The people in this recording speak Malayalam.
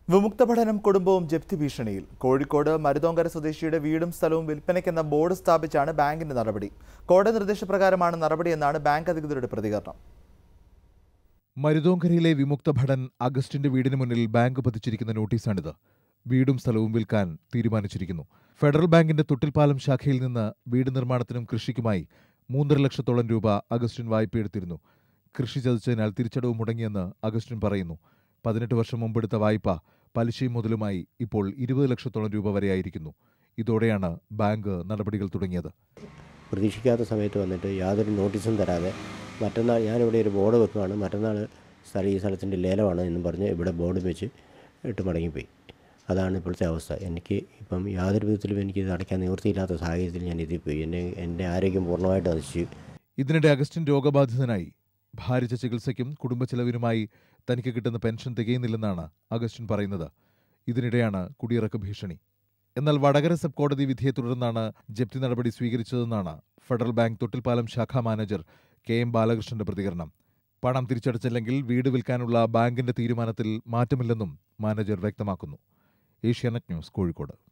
വിമുക്ത പഠനം കുടുംബവും ജപ്തി ഭീഷണിയിൽ കോഴിക്കോട് മരുതോങ്കര സ്വദേശിയുടെ വീടും സ്ഥലവും വിൽപ്പനയ്ക്കെന്ന ബോർഡ് സ്ഥാപിച്ചാണ് ബാങ്കിന്റെ നടപടി കോടതി നിർദ്ദേശപ്രകാരമാണ് നടപടിയെന്നാണ് ബാങ്ക് അധികൃതരുടെ പ്രതികരണം മരുതോങ്കരയിലെ വിമുക്ത ഭടൻ അഗസ്റ്റിന്റെ വീടിന് മുന്നിൽ ബാങ്ക് പതിച്ചിരിക്കുന്ന നോട്ടീസാണിത് വീടും സ്ഥലവും വിൽക്കാൻ തീരുമാനിച്ചിരിക്കുന്നു ഫെഡറൽ ബാങ്കിന്റെ തൊട്ടിൽപ്പാലം ശാഖയിൽ നിന്ന് വീട് നിർമ്മാണത്തിനും കൃഷിക്കുമായി മൂന്നര ലക്ഷത്തോളം രൂപ അഗസ്റ്റിൻ വായ്പയെടുത്തിരുന്നു കൃഷി ചതിച്ചതിനാൽ തിരിച്ചടവ് മുടങ്ങിയെന്ന് അഗസ്റ്റിൻ പറയുന്നു പതിനെട്ട് വർഷം മുമ്പെടുത്ത വായ്പ പലിശയും മുതലുമായി ഇപ്പോൾ ഇരുപത് ലക്ഷത്തോളം രൂപ വരെയായിരിക്കുന്നു ഇതോടെയാണ് ബാങ്ക് നടപടികൾ തുടങ്ങിയത് പ്രതീക്ഷിക്കാത്ത സമയത്ത് വന്നിട്ട് യാതൊരു നോട്ടീസും തരാതെ മറ്റന്നാൾ ഞാനിവിടെ ഒരു ബോർഡ് വെക്കുകയാണ് മറ്റന്നാൾ സ്ഥലം ഈ സ്ഥലത്തിൻ്റെ ലേലമാണ് എന്നും പറഞ്ഞ് ഇവിടെ ബോർഡ് വെച്ച് ഇട്ട് മടങ്ങിപ്പോയി അതാണ് ഇപ്പോഴത്തെ അവസ്ഥ എനിക്ക് ഇപ്പം യാതൊരു വിധത്തിലും എനിക്ക് ഇത് അടയ്ക്കാൻ നിവൃത്തിയില്ലാത്ത സാഹചര്യത്തിൽ ഞാൻ ഇതിൽ പോയി എന്നെ എൻ്റെ ആരോഗ്യം പൂർണ്ണമായിട്ട് നശിച്ചു ഇതിനിടെ അഗസ്റ്റിൻ രോഗബാധിതനായി ഭാരിച്ച ചികിത്സയ്ക്കും കുടുംബച്ചെലവിനുമായി തനിക്ക് കിട്ടുന്ന പെൻഷൻ തികയുന്നില്ലെന്നാണ് അഗസ്റ്റിൻ പറയുന്നത് ഇതിനിടെയാണ് കുടിയിറക്ക ഭീഷണി എന്നാൽ വടകര സബ് കോടതി വിധിയെ തുടർന്നാണ് ജപ്തി നടപടി സ്വീകരിച്ചതെന്നാണ് ഫെഡറൽ ബാങ്ക് തൊട്ടിൽപ്പാലം ശാഖാ മാനേജർ കെ എം ബാലകൃഷ്ണന്റെ പ്രതികരണം പണം തിരിച്ചടച്ചില്ലെങ്കിൽ വീട് വിൽക്കാനുള്ള ബാങ്കിന്റെ തീരുമാനത്തിൽ മാറ്റമില്ലെന്നും മാനേജർ വ്യക്തമാക്കുന്നു ഏഷ്യാനെറ്റ് ന്യൂസ് കോഴിക്കോട്